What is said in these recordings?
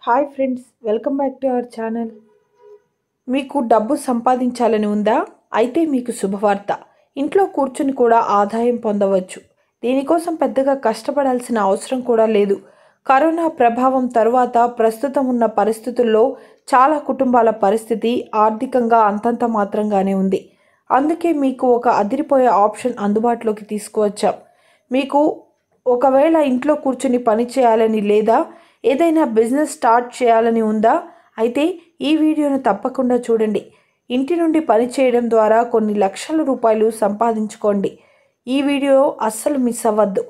hi friends welcome back to our channel మీకు డబ్బు సంపాదించాలని ఉందా అయితే మీకు శుభవార్త ఇంట్లో కూర్చుని కూడా ఆదాయం పొందవచ్చు దీనికోసం పెద్దగా కష్టపడాల్సిన అవసరం కూడా లేదు కరోనా ప్రభావం తరువాత ప్రస్తుతం ఉన్న పరిస్థితుల్లో చాలా కుటుంబాల పరిస్థితి ఆర్థికంగా అంతంత మాత్రంగానే ఉంది అందుకే మీకు ఒక అదిరిపోయే ఆప్షన్ అందుబాటులోకి తీసుకువచ్చాం మీకు ఒకవేళ ఇంట్లో కూర్చుని పని చేయాలని లేదా ఏదైనా బిజినెస్ స్టార్ట్ చేయాలని ఉందా అయితే ఈ వీడియోను తప్పకుండా చూడండి ఇంటి నుండి పని చేయడం ద్వారా కొన్ని లక్షల రూపాయలు సంపాదించుకోండి ఈ వీడియో అస్సలు మిస్ అవ్వద్దు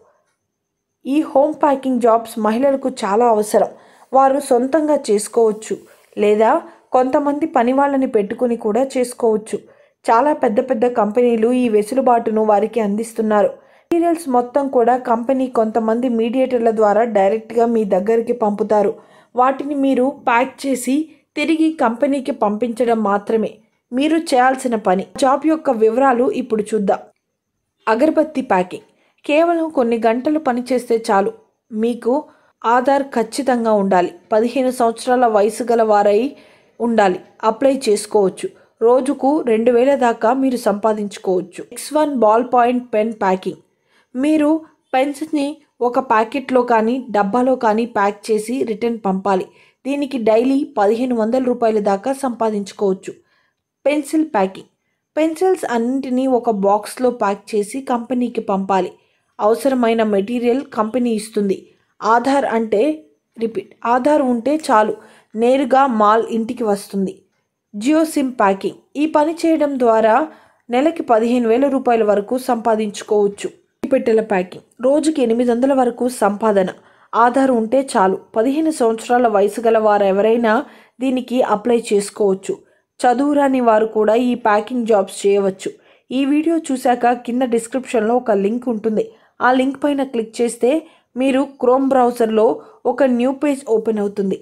ఈ హోమ్ ప్యాకింగ్ జాబ్స్ మహిళలకు చాలా అవసరం వారు సొంతంగా చేసుకోవచ్చు లేదా కొంతమంది పని వాళ్ళని పెట్టుకుని కూడా చేసుకోవచ్చు చాలా పెద్ద పెద్ద కంపెనీలు ఈ వెసులుబాటును వారికి అందిస్తున్నారు మెటీరియల్స్ మొత్తం కూడా కంపెనీ కొంతమంది మీడియేటర్ల ద్వారా డైరెక్ట్గా మీ దగ్గరికి పంపుతారు వాటిని మీరు ప్యాక్ చేసి తిరిగి కంపెనీకి పంపించడం మాత్రమే మీరు చేయాల్సిన పని జాబ్ యొక్క వివరాలు ఇప్పుడు చూద్దాం అగరబత్తి ప్యాకింగ్ కేవలం కొన్ని గంటలు పనిచేస్తే చాలు మీకు ఆధార్ ఖచ్చితంగా ఉండాలి పదిహేను సంవత్సరాల వయసు గల వారై ఉండాలి అప్లై చేసుకోవచ్చు రోజుకు రెండు వేల దాకా మీరు సంపాదించుకోవచ్చు X one ball point pen packing మీరు పెన్స్ని ఒక ప్యాకెట్లో కానీ డబ్బాలో కానీ ప్యాక్ చేసి రిటర్న్ పంపాలి దీనికి డైలీ పదిహేను వందల రూపాయల దాకా సంపాదించుకోవచ్చు పెన్సిల్ ప్యాకింగ్ పెన్సిల్స్ అన్నింటినీ ఒక బాక్స్లో ప్యాక్ చేసి కంపెనీకి పంపాలి అవసరమైన మెటీరియల్ కంపెనీ ఇస్తుంది ఆధార్ అంటే రిపీట్ ఆధార్ ఉంటే చాలు నేరుగా మాల్ ఇంటికి వస్తుంది జియో సిమ్ ప్యాకింగ్ ఈ పని చేయడం ద్వారా నెలకి పదిహేను వేల రూపాయల వరకు సంపాదించుకోవచ్చు పెట్టెల ప్యాకింగ్ రోజుకి ఎనిమిది వందల వరకు సంపాదన ఆధార్ ఉంటే చాలు పదిహేను సంవత్సరాల వయసు గల వారు ఎవరైనా దీనికి అప్లై చేసుకోవచ్చు చదువురాని వారు కూడా ఈ ప్యాకింగ్ జాబ్స్ చేయవచ్చు ఈ వీడియో చూశాక కింద డిస్క్రిప్షన్లో ఒక లింక్ ఉంటుంది ఆ లింక్ పైన క్లిక్ చేస్తే మీరు క్రోమ్ బ్రౌజర్లో ఒక న్యూ పేజ్ ఓపెన్ అవుతుంది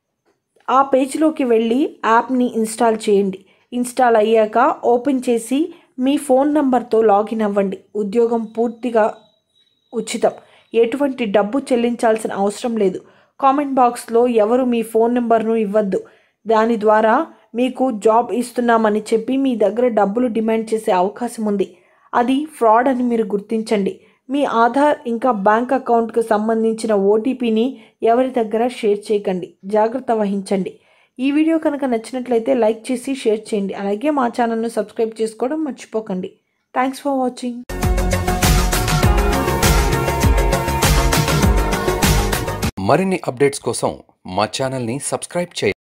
ఆ పేజ్లోకి వెళ్ళి యాప్ని ఇన్స్టాల్ చేయండి ఇన్స్టాల్ అయ్యాక ఓపెన్ చేసి మీ ఫోన్ నంబర్తో లాగిన్ అవ్వండి ఉద్యోగం పూర్తిగా ఉచితం ఎటువంటి డబ్బు చెల్లించాల్సిన అవసరం లేదు కామెంట్ బాక్స్లో ఎవరు మీ ఫోన్ నెంబర్ను ఇవ్వద్దు దాని ద్వారా మీకు జాబ్ ఇస్తున్నామని చెప్పి మీ దగ్గర డబ్బులు డిమాండ్ చేసే అవకాశం ఉంది అది ఫ్రాడ్ అని మీరు గుర్తించండి మీ ఆధార్ ఇంకా బ్యాంక్ అకౌంట్కి సంబంధించిన ఓటీపీని ఎవరి దగ్గర షేర్ చేయకండి జాగ్రత్త వహించండి ఈ వీడియో కనుక నచ్చినట్లయితే లైక్ చేసి షేర్ చేయండి అలాగే మా ఛానల్ను సబ్స్క్రైబ్ చేసుకోవడం మర్చిపోకండి థ్యాంక్స్ ఫర్ వాచింగ్ మరిన్ని అప్డేట్స్ కోసం మా ఛానల్ని సబ్స్క్రైబ్ చేయండి